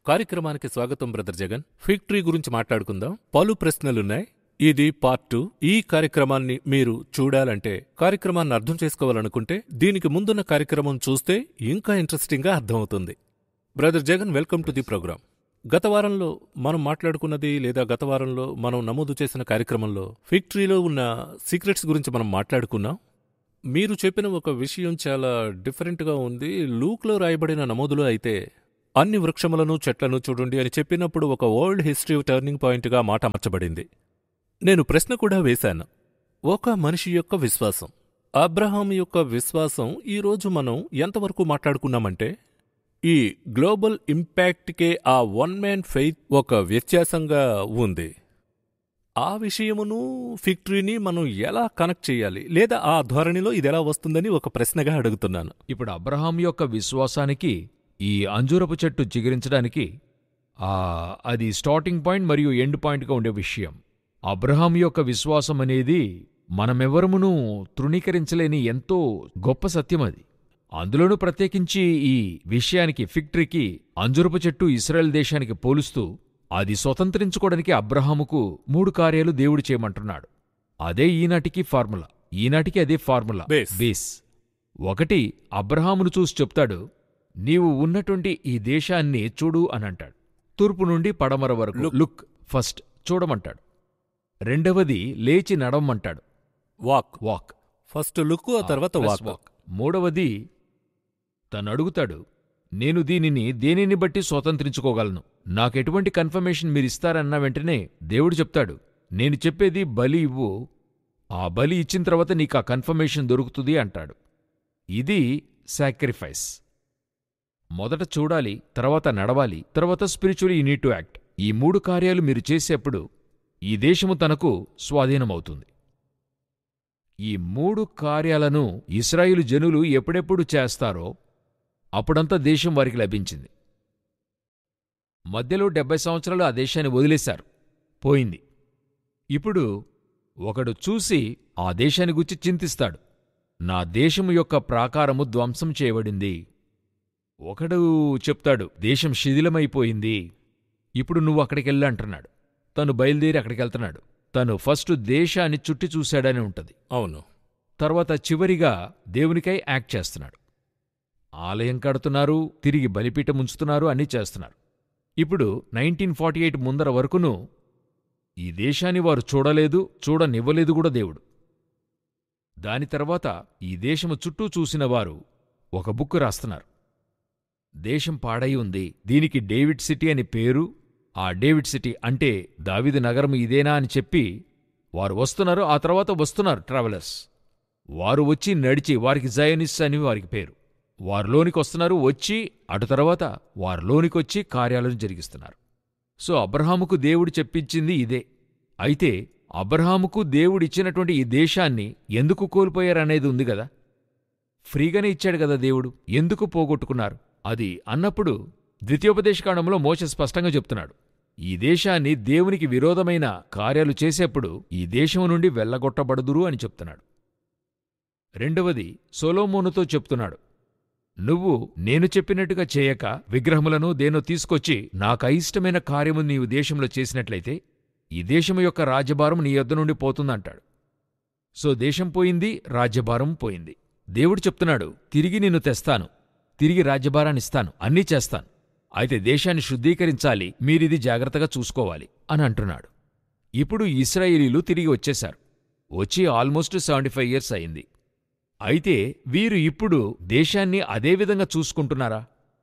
కార్యక్రమానికి స్వాగతం brother Jagan fig tree గురించి మాట్లాడుకుందాం పలు ప్రశ్నలున్నాయి ఇది పార్ట్ టూ ఈ కార్యక్రమాన్ని మీరు చూడాలంటే కార్యక్రమాన్ని అర్థం చేసుకోవాలనుకుంటే దీనికి ముందున్న కార్యక్రమం చూస్తే ఇంకా ఇంట్రెస్టింగ్గా అర్థమవుతుంది brother Jagan welcome to the program గత వారంలో మనం మాట్లాడుకున్నది లేదా గత వారంలో మనం నమోదు చేసిన కార్యక్రమంలో ఫిగ్ ట్రీలో ఉన్న సీక్రెట్స్ గురించి మనం మాట్లాడుకున్నాం మీరు చెప్పిన ఒక విషయం చాలా డిఫరెంట్గా ఉంది లూక్లో రాయబడిన నమోదులో అయితే అన్ని వృక్షములను చెట్లను చూడండి అని చెప్పినప్పుడు ఒక వరల్డ్ హిస్టరీ టర్నింగ్ పాయింట్గా మాట అమర్చబడింది నేను ప్రశ్న కూడా వేశాను ఒక మనిషి యొక్క విశ్వాసం అబ్రహాం యొక్క విశ్వాసం ఈరోజు మనం ఎంతవరకు మాట్లాడుకున్నామంటే ఈ గ్లోబల్ ఇంపాక్ట్కే ఆ వన్ మ్యాన్ ఫెయిత్ ఒక వ్యత్యాసంగా ఉంది ఆ విషయమును ఫిక్టరీని మనం ఎలా కనెక్ట్ చేయాలి లేదా ఆ ధోరణిలో ఇది ఎలా వస్తుందని ఒక ప్రశ్నగా అడుగుతున్నాను ఇప్పుడు అబ్రహాం యొక్క విశ్వాసానికి ఈ అంజూరపు చెట్టు చిగురించడానికి ఆ అది స్టార్టింగ్ పాయింట్ మరియు ఎండ్ పాయింట్గా ఉండే విషయం అబ్రహాం యొక్క విశ్వాసం అనేది మనమెవరమును తృణీకరించలేని ఎంతో గొప్ప సత్యం అది అందులోనూ ప్రత్యేకించి ఈ విషయానికి ఫిక్టరీకి అంజురపు చెట్టు ఇస్రాయెల్ దేశానికి పోలుస్తూ అది స్వతంత్రించుకోవడానికి అబ్రహాముకు మూడు కార్యాలు దేవుడు చేయమంటున్నాడు అదే ఈనాటికి ఫార్ములా ఈనాటికి అదే ఫార్ములా బేస్. బేస్ ఒకటి అబ్రహామును చూసి చెప్తాడు నీవు ఉన్నటువంటి ఈ దేశాన్ని చూడు అని అంటాడు తూర్పు నుండి పడమర వరకు Look. లుక్ ఫస్ట్ చూడమంటాడు రెండవది లేచి నడవమంటాడు వాక్ వాక్ ఫస్ట్ లుక్ ఆ తర్వాత ప్లస్ వాక్ మూడవది తను అడుగుతాడు నేను దీనిని దేనిని బట్టి స్వతంత్రించుకోగలను నాకెటువంటి కన్ఫర్మేషన్ మీరిస్తారన్న వెంటనే దేవుడు చెప్తాడు నేను చెప్పేది బలి ఇవ్వు ఆ బలి ఇచ్చిన తర్వాత నీకు ఆ కన్ఫర్మేషన్ దొరుకుతుంది అంటాడు ఇది సాక్రిఫైస్ మొదట చూడాలి తర్వాత నడవాలి తర్వాత spiritual you need to act ఈ మూడు కార్యాలు మీరు చేసేప్పుడు ఈ దేశము తనకు స్వాధీనమవుతుంది ఈ మూడు కార్యాలను ఇస్రాయిలు జనులు ఎప్పుడెప్పుడు చేస్తారో అప్పుడంతా దేశం వారికి లభించింది మధ్యలో డెబ్బై సంవత్సరాలు ఆ దేశాన్ని వదిలేశారు పోయింది ఇప్పుడు ఒకడు చూసి ఆ దేశాన్ని గురించి చింతిస్తాడు నా దేశము యొక్క ప్రాకారము ధ్వంసం చేయబడింది ఒకడు చెప్తాడు దేశం శిథిలమైపోయింది ఇప్పుడు నువ్వు అక్కడికెళ్ళి అంటున్నాడు తను బయలుదేరి అక్కడికెళ్తున్నాడు తను ఫస్ట్ దేశాన్ని చుట్టి చూశాడని ఉంటది అవును తర్వాత చివరిగా దేవునికై యాక్ట్ చేస్తున్నాడు ఆలయం కడుతున్నారు తిరిగి బలిపీఠం ఉంచుతున్నారు అన్నీ చేస్తున్నారు ఇప్పుడు నైన్టీన్ ఫార్టీ ఎయిట్ ముందర వరకును ఈ దేశాన్ని వారు చూడలేదు చూడనివ్వలేదు కూడా దేవుడు దాని తర్వాత ఈ దేశము చుట్టూ చూసిన వారు ఒక బుక్ రాస్తున్నారు దేశం పాడై ఉంది దీనికి డేవిడ్ సిటీ అని పేరు ఆ డేవిడ్ సిటీ అంటే దావిది నగరం ఇదేనా అని చెప్పి వారు వస్తున్నారు ఆ తర్వాత వస్తున్నారు ట్రావెలర్స్ వారు వచ్చి నడిచి వారికి జయనిస్ అని వారికి పేరు వారు లోనికి వస్తున్నారు వచ్చి అటు తర్వాత వారు లోనికొచ్చి కార్యాలను జరిగిస్తున్నారు సో అబ్రహాముకు దేవుడు చెప్పించింది ఇదే అయితే అబ్రహాముకు దేవుడిచ్చినటువంటి ఈ దేశాన్ని ఎందుకు కోల్పోయారనేది ఉంది గదా ఫ్రీగానే ఇచ్చాడు కదా దేవుడు ఎందుకు పోగొట్టుకున్నారు అది అన్నప్పుడు ద్వితీయోపదేశకాండంలో మోస స్పష్టంగా చెప్తున్నాడు ఈ దేశాన్ని దేవునికి విరోధమైన కార్యాలు చేసేప్పుడు ఈ దేశం నుండి వెళ్ళగొట్టబడదురు అని చెప్తున్నాడు రెండవది సొలోమోనుతో చెప్తున్నాడు నువ్వు నేను చెప్పినట్టుగా చేయక విగ్రహములను దేనో తీసుకొచ్చి నాకు అయిష్టమైన కార్యము నీవు దేశంలో చేసినట్లయితే ఈ దేశము యొక్క రాజ్యభారం నీ యొద్ద నుండి పోతుందంటాడు సో దేశం పోయింది రాజ్యభారం పోయింది దేవుడు చెప్తున్నాడు తిరిగి నిన్ను తెస్తాను తిరిగి రాజ్యభారాన్నిస్తాను అన్నీ చేస్తాను అయితే దేశాన్ని శుద్ధీకరించాలి మీరిది జాగ్రత్తగా చూసుకోవాలి అని అంటున్నాడు ఇప్పుడు ఇస్రాయేలీలు తిరిగి వచ్చేశారు వచ్చి ఆల్మోస్ట్ సెవెంటీ ఫైవ్ ఇయర్స్ అయింది అయితే వీరు ఇప్పుడు దేశాన్ని అదేవిధంగా చూసుకుంటున్నారా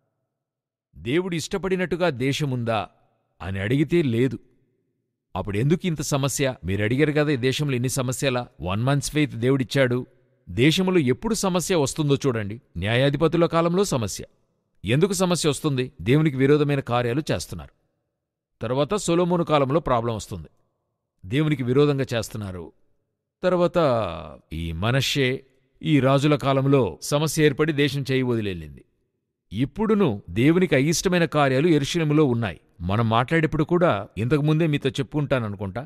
దేవుడు ఇష్టపడినట్టుగా దేశముందా అని అడిగితే లేదు అప్పుడెందుకు ఇంత సమస్య మీరు అడిగారు కదా ఈ దేశంలో ఎన్ని సమస్యలా వన్ మంత్స్ ఫెయిత్ దేవుడిచ్చాడు దేశంలో ఎప్పుడు సమస్య వస్తుందో చూడండి న్యాయాధిపతుల కాలంలో సమస్య ఎందుకు సమస్య వస్తుంది దేవునికి విరోధమైన కార్యాలు చేస్తున్నారు తర్వాత సొలోమోను కాలంలో ప్రాబ్లం వస్తుంది దేవునికి విరోధంగా చేస్తున్నారు తర్వాత ఈ మనషే ఈ రాజుల కాలంలో సమస్య ఏర్పడి దేశం చేయి వదిలేళ్ళింది ఇప్పుడును దేవునికి అయిష్టమైన కార్యాలు ఎరుశలేములో ఉన్నాయి మనం మాట్లాడేప్పుడు కూడా ఇంతకుముందే మీతో చెప్పుకుంటాననుకుంటా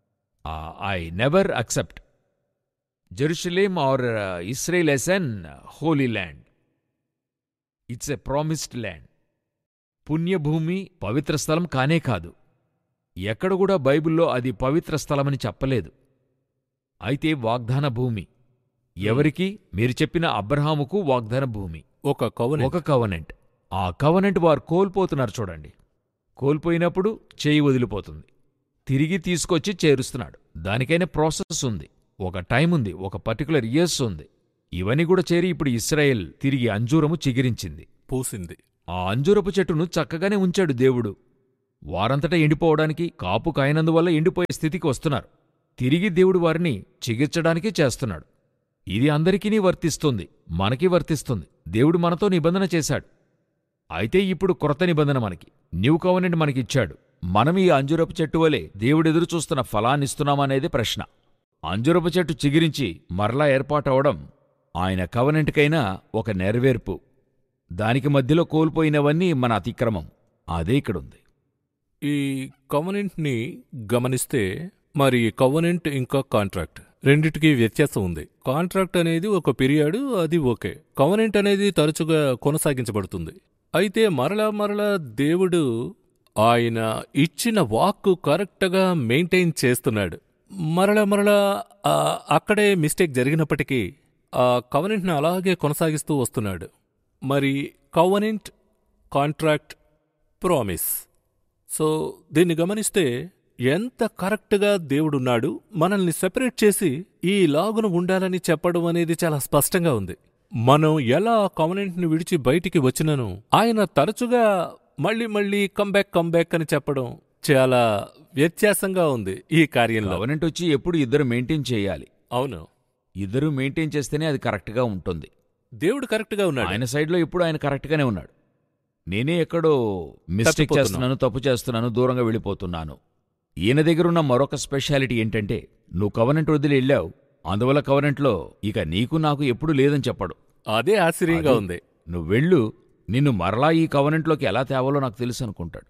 I never accept Jerusalem or Israel as an holy land it's a promised land పుణ్యభూమి పవిత్ర స్థలం కానే కాదు ఎక్కడ కూడా బైబిల్లో అది పవిత్ర స్థలమని చెప్పలేదు అయితే వాగ్దాన భూమి ఎవరికి మీరు చెప్పిన అబ్రహాముకు వాగ్దాన భూమి ఒక కవనెంట్ ఒక కవనెంట్ ఆ కవనెంట్ వారు కోల్పోతున్నారు చూడండి కోల్పోయినప్పుడు చేయి వదిలిపోతుంది తిరిగి తీసుకొచ్చి చేరుస్తున్నాడు దానికైనా ప్రాసెస్ ఉంది ఒక టైం ఉంది ఒక పర్టికులర్ ఇయర్స్ ఉంది ఇవన్నీ కూడా చేరి ఇప్పుడు ఇస్రాయేల్ తిరిగి అంజూరము చిగిరించింది పూసింది ఆ అంజూరపు చెట్టును చక్కగానే ఉంచాడు దేవుడు వారంతటా ఎండిపోవడానికి కాపు కాయనందువల్ల ఎండిపోయే స్థితికి వస్తున్నారు తిరిగి దేవుడు వారిని చిగిర్చడానికి చేస్తున్నాడు ఇది అందరికీ వర్తిస్తుంది మనకి వర్తిస్తుంది దేవుడు మనతో నిబంధన చేశాడు అయితే ఇప్పుడు క్రొత్త నిబంధన మనకి న్యూ కవనెంట్ మనకిచ్చాడు మనం ఈ అంజురపు చెట్టు వలె దేవుడెదురు చూస్తున్న ఫలాన్నిస్తున్నామనేదే ప్రశ్న అంజురపు చెట్టు చిగిరించి మరలా ఏర్పాటవడం ఆయన కవనెంట్కైనా ఒక నెరవేర్పు దానికి మధ్యలో కోల్పోయినవన్నీ మన అతిక్రమం అదే ఇక్కడుంది ఈ కవనెంట్ ని గమనిస్తే మరి కవనెంట్ ఇంకా కాంట్రాక్ట్ రెండిటికి వ్యత్యాసం ఉంది కాంట్రాక్ట్ అనేది ఒక పీరియడ్ అది ఓకే కవనెంట్ అనేది తరచుగా కొనసాగించబడుతుంది అయితే మరలా మరలా దేవుడు ఆయన ఇచ్చిన వాక్కు కరెక్ట్గా మెయింటైన్ చేస్తున్నాడు మరలా మరలా ఆ, అక్కడే మిస్టేక్ జరిగినప్పటికీ ఆ కవనెంట్ని అలాగే కొనసాగిస్తూ వస్తున్నాడు మరి కవనెంట్ కాంట్రాక్ట్ ప్రామిస్ సో దీన్ని గమనిస్తే ఎంత కరెక్ట్గా దేవుడున్నాడు మనల్ని సెపరేట్ చేసి ఈ లాగున ఉండాలని చెప్పడం అనేది చాలా స్పష్టంగా ఉంది మనం ఎలా కవనెంట్ని విడిచి బయటికి వచ్చినను ఆయన తరచుగా మళ్ళీ మళ్ళీ కంబ్యాక్ కంబ్యాక్ అని చెప్పడం చాలా వ్యత్యాసంగా ఉంది ఈ కార్యంలో కవనెంట్ వచ్చి ఎప్పుడు ఇద్దరు మెయింటైన్ చేయాలి అవును ఇద్దరు మెయింటైన్ చేస్తేనే అది కరెక్ట్గా ఉంటుంది దేవుడు కరెక్ట్గా ఉన్నాడు ఆయన సైడ్లో ఎప్పుడు ఆయన కరెక్ట్గానే ఉన్నాడు నేనే ఎక్కడో మిస్టేక్ తప్పిపోతున్నా. చేస్తున్నాను తప్పు చేస్తున్నాను దూరంగా వెళ్ళిపోతున్నాను ఈయన దగ్గరున్న మరొక స్పెషాలిటీ ఏంటంటే నువ్వు కవనెంట్ వదిలి వెళ్ళావు అందువల్ల కవనెంట్లో ఇక నీకు నాకు ఎప్పుడు లేదని చెప్పడు అదే ఆశ్చర్యంగా అది- ఉంది నువ్వు వెళ్ళు నిన్ను మరలా ఈ కవనెంట్లోకి ఎలా తేవాలో నాకు తెలుసు అనుకుంటాడు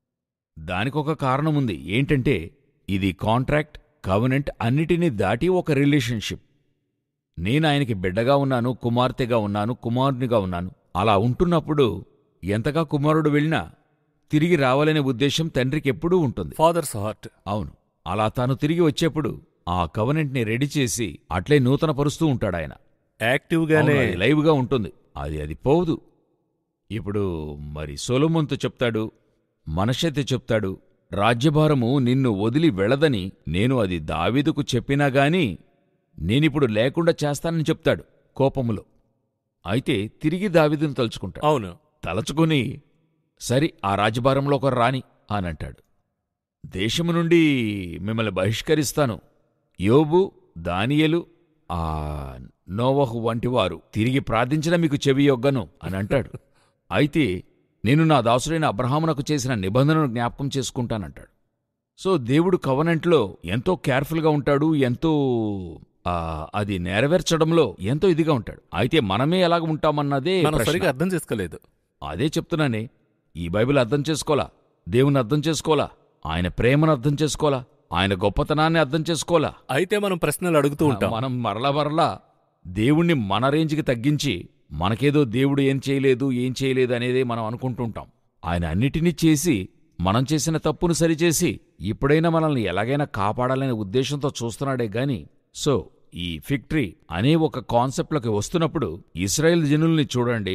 దానికొక కారణం ఉంది ఏంటంటే ఇది కాంట్రాక్ట్ కవనెంట్ అన్నిటినీ దాటి ఒక రిలేషన్షిప్ నేను ఆయనకి బిడ్డగా ఉన్నాను కుమార్తెగా ఉన్నాను కుమారునిగా ఉన్నాను అలా ఉంటున్నప్పుడు ఎంతగా కుమారుడు వెళ్ళినా తిరిగి రావాలనే ఉద్దేశం తండ్రికి ఎప్పుడూ ఉంటుంది ఫాదర్స్ హార్ట్ అవును అలా తాను తిరిగి వచ్చేప్పుడు ఆ కవనెంట్ని రెడీ చేసి అట్లే నూతన పరుస్తూ ఉంటాడాయన యాక్టివ్గానే అవును, అది లైవ్గా ఉంటుంది అది అది పోదు ఇప్పుడు మరి సొలొమోన్తో చెప్తాడు మనషెత్తి చెప్తాడు రాజ్యభారము నిన్ను వదిలి వెళ్ళదని నేను అది దావీదుకు చెప్పినా గాని నేనిప్పుడు లేకుండా చేస్తానని చెప్తాడు కోపములో అయితే తిరిగి దావీదును తలుచుకుంటాడు అవును తలచుకుని సరి ఆ రాజ్యభారంలో ఒక రాని అనంటాడు దేశము నుండి మిమ్మల్ని బహిష్కరిస్తాను యోబు దానియలు ఆ నోవహు వంటివారు తిరిగి ప్రార్థించిన మీకు చెవి యొగ్గను అని అంటాడు అయితే నేను నా దాసుడైన అబ్రహామునకు చేసిన నిబంధనను జ్ఞాపకం చేసుకుంటానంటాడు సో దేవుడు కవనెంట్లో ఎంతో కేర్ఫుల్గా ఉంటాడు ఎంతో ఆ, అది నెరవేర్చడంలో ఎంతో ఇదిగా ఉంటాడు అయితే మనమే ఎలాగ ఉంటామన్నదే మనం ప్రశ్న. సరిగా అర్థం చేసుకోలేదు అదే చెప్తున్నానే ఈ బైబిల్ అర్థం చేసుకోలా దేవుని అర్థం చేసుకోలా ఆయన ప్రేమను అర్థం చేసుకోలా ఆయన గొప్పతనాన్ని అర్థం చేసుకోలా అయితే మనం ప్రశ్నలు అడుగుతూ ఉంటాం మనం మరలా మరలా దేవుణ్ణి మన రేంజ్కి తగ్గించి మనకేదో దేవుడు ఏం చేయలేదు ఏం చేయలేదు అనేది మనం అనుకుంటుంటాం ఆయన అన్నిటినీ చేసి మనం చేసిన తప్పును సరిచేసి ఇప్పుడైనా మనల్ని ఎలాగైనా కాపాడాలనే ఉద్దేశంతో చూస్తున్నాడే గాని సో ఈ ఫిక్టరీ అనే ఒక కాన్సెప్ట్లోకి వస్తున్నప్పుడు ఇస్రాయేల్ జనుల్ని చూడండి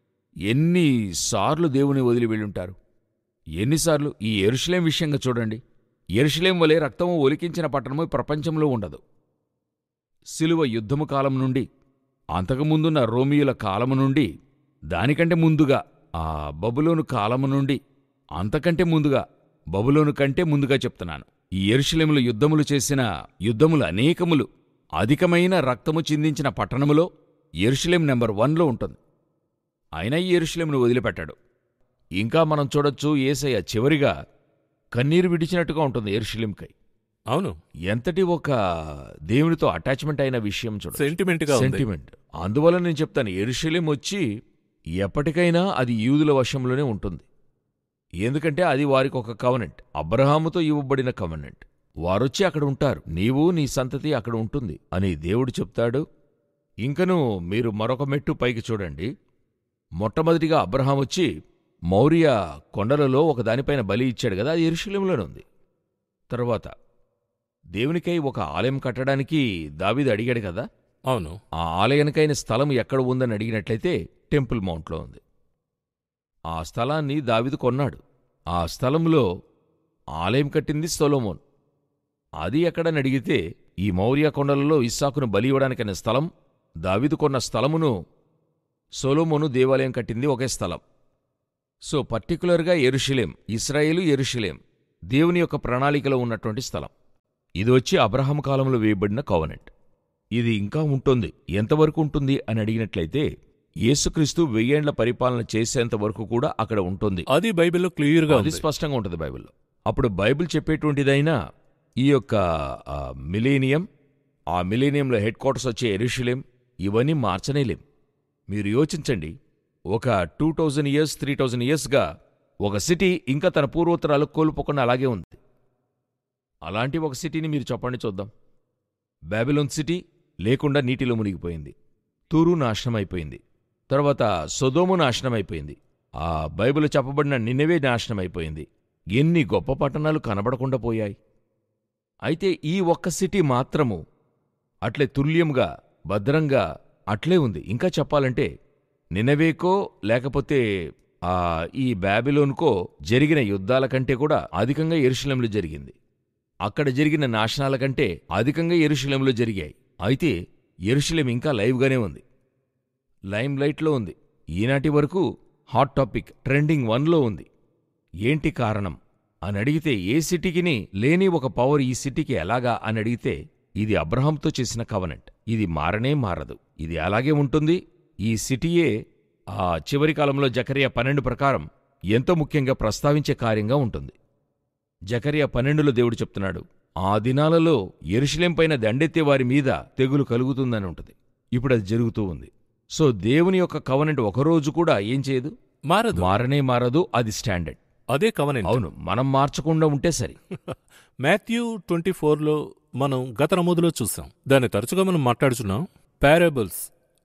ఎన్నిసార్లు దేవుని వదిలి వెళ్ళుంటారు ఎన్నిసార్లు ఈ ఎరుషలేం విషయంగా చూడండి ఎరుషలేం వలె రక్తము ఒలికించిన పట్టణము ఈ ప్రపంచంలో ఉండదు సిలువ యుద్ధము కాలం నుండి అంతకుముందున్న రోమియుల కాలము నుండి దానికంటే ముందుగా ఆ బబులోను కాలము నుండి అంతకంటే ముందుగా బబులోను కంటే ముందుగా చెప్తున్నాను ఈ ఎరుషలేములు యుద్ధములు చేసిన యుద్ధములు అనేకములు అధికమైన రక్తము చిందించిన పట్టణములో ఎరుషలేం నెంబర్ వన్లో ఉంటుంది అయినా ఈ ఎరుషలేమును వదిలిపెట్టాడు ఇంకా మనం చూడొచ్చు ఏసయ్య చివరిగా కన్నీరు విడిచినట్టుగా ఉంటుంది ఎరుషలేంకై అవును ఎంతటి ఒక దేవునితో అటాచ్మెంట్ అయిన విషయం చూడ సెంటిమెంట్ గా ఉంది సెంటిమెంట్ అందువల్ల నేను చెప్తాను ఎరుషలేం వచ్చి ఎప్పటికైనా అది యూదుల వశంలోనే ఉంటుంది ఎందుకంటే అది వారికి ఒక కవనెంట్ అబ్రహాముతో ఇవ్వబడిన కవనెంట్ వారొచ్చి అక్కడ ఉంటారు నీవు నీ సంతతి అక్కడ ఉంటుంది అని దేవుడు చెప్తాడు ఇంకను మీరు మరొక మెట్టు పైకి చూడండి మొట్టమొదటిగా అబ్రహాం వచ్చి మౌర్య కొండలలో ఒక దానిపైన బలి ఇచ్చాడు కదా అది ఎరుశలేంలోనే ఉంది తర్వాత దేవునికై ఒక ఆలయం కట్టడానికి దావీదు అడిగాడు కదా అవును ఆ ఆలయానికైన స్థలం ఎక్కడ ఉందని అడిగినట్లయితే టెంపుల్ మౌంట్లో ఉంది ఆ స్థలాన్ని దావీదు కొన్నాడు ఆ స్థలంలో ఆలయం కట్టింది సొలోమోన్ అది ఎక్కడని అడిగితే ఈ మౌర్య కొండలలో ఇస్సాకును బలి ఇవ్వడానికైన స్థలం దావీదు కొన్న స్థలమును సొలోమోను దేవాలయం కట్టింది ఒకే స్థలం సో పర్టికులర్గా ఎరుషలేం ఇస్రాయేలు ఎరుషలేం దేవుని యొక్క ప్రణాళికలో ఉన్నటువంటి స్థలం ఇది వచ్చి అబ్రహం కాలంలో వేయబడిన కవనెంట్ ఇది ఇంకా ఉంటుంది ఎంతవరకు ఉంటుంది అని అడిగినట్లయితే యేసుక్రీస్తు వెయ్యేండ్ల పరిపాలన చేసేంత వరకు కూడా అక్కడ ఉంటుంది అది బైబిల్లో క్లియర్గా అది ఉంది స్పష్టంగా ఉంటుంది బైబిల్లో అప్పుడు బైబిల్ చెప్పేటువంటిదైనా ఈ యొక్క ఆ, మిలేనియం ఆ మిలేనియంలో హెడ్ క్వార్టర్స్ వచ్చే ఎరుషలేం ఇవన్నీ మార్చనేలేం మీరు యోచించండి ఒక two thousand years three thousand ఇయర్స్గా ఒక సిటీ ఇంకా తన పూర్వోత్తరాలు కోల్పోకుండా అలాగే ఉంది అలాంటి ఒక సిటీని మీరు చెప్పండి చూద్దాం బాబిలోన్ సిటీ లేకుండా నీటిలో మునిగిపోయింది తూరు నాశనం అయిపోయింది తర్వాత సొదోము నాశనం అయిపోయింది ఆ బైబిల్ చెప్పబడిన నిన్నవే నాశనం అయిపోయింది ఎన్ని గొప్ప పట్టణాలు కనబడకుండా పోయాయి అయితే ఈ ఒక్క సిటీ మాత్రము అట్లే తుల్యంగా భద్రంగా అట్లే ఉంది ఇంకా చెప్పాలంటే నినవేకో లేకపోతే ఆ ఈ బాబిలోన్కో జరిగిన యుద్ధాల కంటే కూడా అధికంగా ఎరుశలంలో జరిగింది అక్కడ జరిగిన నాశనాల కంటే అధికంగా ఎరుశలంలో జరిగాయి అయితే ఎరుశలేం ఇంకా లైవ్గానే ఉంది లైమ్ లైట్లో ఉంది ఈనాటి వరకు హాట్ టాపిక్ ట్రెండింగ్ వన్లో ఉంది ఏంటి కారణం అని అడిగితే ఏ సిటీకిని లేని ఒక పవర్ ఈ సిటీకి ఎలాగా అని అడిగితే ఇది అబ్రహాంతో చేసిన కవనెంట్ ఇది మారనే మారదు ఇది అలాగే ఉంటుంది ఈ సిటీయే ఆ చివరి కాలంలో జకరియా పన్నెండు ప్రకారం ఎంతో ముఖ్యంగా ప్రస్తావించే కార్యంగా ఉంటుంది జకరియా పన్నెండులో దేవుడు చెప్తున్నాడు ఆ దినాలలో ఎరుషలేం పైన దండెత్తే వారి మీద తెగులు కలుగుతుందని ఉంటుంది ఇప్పుడు అది జరుగుతూ ఉంది సో దేవుని యొక్క కవనెంట్ ఒకరోజు కూడా ఏం చేయదు మారదు మారనే మారదు అది స్టాండర్డ్ అదే కవనెంట్ అవును మనం మార్చకుండా ఉంటే సరి మాథ్యూ ట్వంటీ ఫోర్లో మనం గత నమోదులో చూసాం దాన్ని తరచుగా మనం మాట్లాడుచున్నాం పారాబుల్స్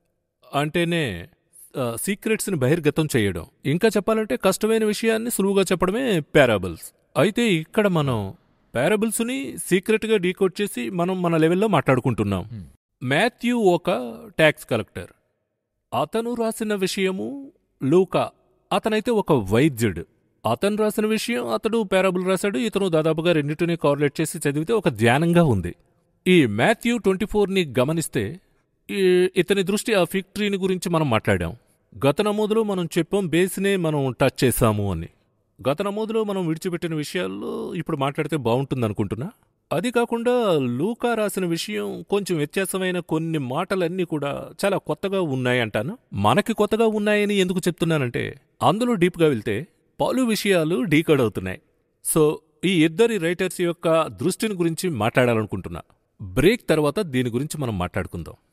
అంటేనే ఆ, సీక్రెట్స్ని బహిర్గతం చేయడం ఇంకా చెప్పాలంటే కష్టమైన విషయాన్ని సులువుగా చెప్పడమే పారాబుల్స్ అయితే ఇక్కడ మనం పారాబుల్స్ని సీక్రెట్గా డీకోడ్ చేసి మనం మన లెవెల్లో మాట్లాడుకుంటున్నాం మాథ్యూ ఒక ట్యాక్స్ కలెక్టర్ అతను రాసిన విషయము లూకా అతనైతే ఒక వైద్యుడు అతను రాసిన విషయం అతడు పారాబుల్ రాశాడు ఇతను దాదాపుగా రెండింటిని కార్లేట్ చేసి చదివితే ఒక ధ్యానంగా ఉంది ఈ మాథ్యూ ట్వంటీ ఫోర్ని గమనిస్తే ఈ ఇతని దృష్టి ఆ ఫిగ్ ట్రీని గురించి మనం మాట్లాడాం గత నమోదులో మనం చెప్పాం బేస్నే మనం టచ్ చేశాము అని గత నమోదులో మనం విడిచిపెట్టిన విషయాల్లో ఇప్పుడు మాట్లాడితే బాగుంటుంది అనుకుంటున్నా అది కాకుండా లూకా రాసిన విషయం కొంచెం వ్యత్యాసమైన కొన్ని మాటలన్నీ కూడా చాలా కొత్తగా ఉన్నాయి అంటాను మనకి కొత్తగా ఉన్నాయని ఎందుకు చెప్తున్నానంటే అందులో డీప్గా వెళ్తే పలు విషయాలు డీకోడ్ అవుతున్నాయి సో ఈ ఇద్దరి రైటర్స్ యొక్క దృష్టిని గురించి మాట్లాడాలనుకుంటున్నా బ్రేక్ తర్వాత దీని గురించి మనం మాట్లాడుకుందాం